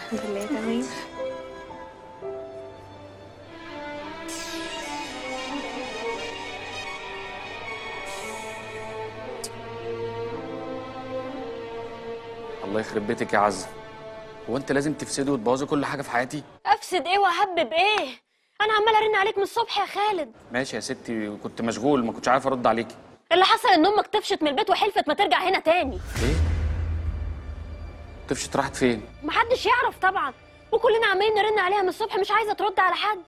الحمد لله تمام الله يخرب بيتك يا عزه هو انت لازم تفسدي وتبوظي كل حاجه في حياتي افسد ايه واهبب ايه انا عماله ارن عليك من الصبح يا خالد ماشي يا ستي كنت مشغول ما كنتش عارف ارد عليكي اللي حصل ان امك طفشت من البيت وحلفت ما ترجع هنا تاني ايه طفشت راحت فين محدش يعرف طبعا وكلنا عمالين نرن عليها من الصبح مش عايزه ترد على حد